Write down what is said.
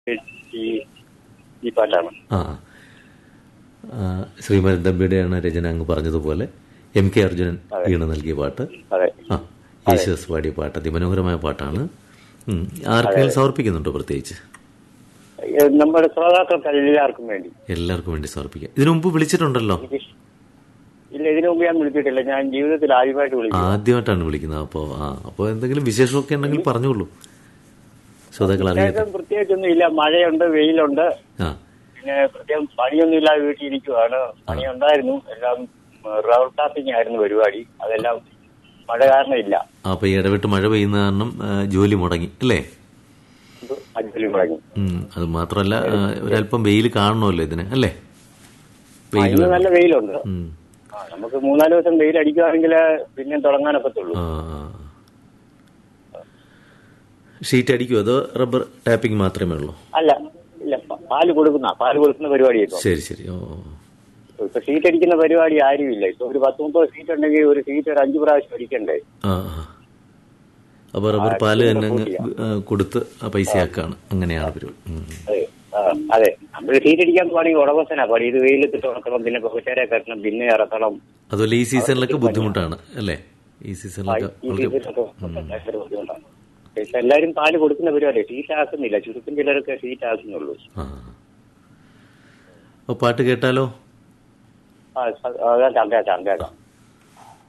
ഈ ഈ പാട്ടാണ് ആ ആ, ശ്രീമരൻ തമ്പിയുടെയാണ് രചന അങ്ങ് പറഞ്ഞതുപോലെ എം കെ അർജുനൻ വീണ നൽകിയ പാട്ട് അതെ ആ യേശുദാസ് പാടിയ പാട്ട് അതിമനോഹരമായ പാട്ടാണ് ഉം. ആർക്കെങ്കിലും സമർപ്പിക്കുന്നുണ്ടോ പ്രത്യേകിച്ച് ഏ, നമ്മുടെ ശ്രോതാക്കൾക്ക് എല്ലാവർക്കും വേണ്ടി എല്ലാവർക്കും വേണ്ടി സമർപ്പിക്കാം ഇതിനു മുമ്പ് വിളിച്ചിട്ടുണ്ടല്ലോ ഇല്ല ഇതിനു മുമ്പ് ഞാൻ വിളിച്ചിട്ടില്ല ഞാൻ ജീവിതത്തിൽ ആദ്യമായിട്ട് വിളിച്ചു ആദ്യമായിട്ടാണ് വിളിക്കുന്നത് അപ്പോൾ ആ അപ്പോൾ എന്തെങ്കിലും വിശേഷമൊക്കെ ഉണ്ടെങ്കിൽ പറഞ്ഞോളൂ ശ്രോതാക്കൾ അറിയാം വിശേഷം പ്രത്യേകിച്ചൊന്നും ഇല്ല മഴയുണ്ട് വെയിലുണ്ട് ആ പിന്നെ പ്രത്യേകം പണിയൊന്നും ഇല്ലാതെ വീട്ടിൽ ഇരിക്കുവാണ് പണി ഉണ്ടായിരുന്നു എല്ലാം റബ്ബർ ടാപ്പിംഗ് ആയിരുന്നു പരിപാടി അതെല്ലാം മഴ കാരണം ഇല്ല അപ്പോൾ ഈ ഇടവിട്ട് മഴ പെയ്യുന്ന കാരണം ആ, ജോലി മുടങ്ങി അല്ലേ അജ്ജലി മുടങ്ങി ഉം, അത് മാത്രമല്ല ആ, ഒരല്പം വെയിൽ കാണണമല്ലോ ഇതിന് അല്ലേ ആ, വെയിൽ ഇന്ന് നല്ല വെയിലുണ്ട് ഉം. ആ, നമുക്ക് മൂന്നാല് ദിവസം വെയിൽ അടിക്കുവാണെങ്കിൽ പിന്നെ തുടങ്ങാനൊക്കത്തുള്ളൂ ആ, ആ. ഷീറ്റ് അടിക്കുമോ അതോ റബ്ബർ ടാപ്പിംഗ് മാത്രമേ ഉള്ളൂ അല്ല ഇല്ല പ- പാല് കൊടുക്കുന്ന പാല് കൊടുക്കുന്ന പരിപാടി ഇപ്പൊ ശരി ശരി ഓ ഓ. ഇപ്പൊ സീറ്റ് അടിക്കുന്ന പരിപാടി ആരുമില്ല ഇപ്പൊ ഒരു പത്ത് മുപ്പത് സീറ്റ് ഉണ്ടെങ്കിൽ ഒരു സീറ്റ് ഒരു അഞ്ചു പ്രാവശ്യം അടിക്കണ്ടേ ആ ആ. അപ്പോൾ റബ്ബർ പാല് തന്നെ അങ്ങ് ആ, കൊടുത്ത് ആ പൈസയാക്കാണ് അങ്ങനെയാണ് പരിപാടി ഉം. അതെ ആ, അതെ നമ്മൾ സീറ്റ് അടിക്കാൻ പാണെങ്കിൽ ഉടമസ്ഥനാ പാടി ഇത് വെയിലത്തിട്ട് ഉണക്കണം പിന്നെ പുകച്ചേരെ കെട്ടണം പിന്നെ ഇറക്കണം അതുപോലെ ഈ സീസണിലൊക്കെ ബുദ്ധിമുട്ടാണ് അല്ലേ ഈ സീസണിലൊക്കെ ഈ വളരെ സീസണിലൊക്കെ ഭയങ്കര ബുദ്ധിമുട്ടാണ് പക്ഷെ എല്ലാവരും പാല് കൊടുക്കുന്ന പരിപാടി സീറ്റ് ആക്കുന്നില്ല ചുരുക്കം ചിലരൊക്കെ സീറ്റ് ആക്കുന്നുള്ളൂ ആ അപ്പോൾ പാട്ട് കേട്ടാലോ ആ സ- ആ, കേൾക്കാം കേൾക്കാം കേൾക്കാം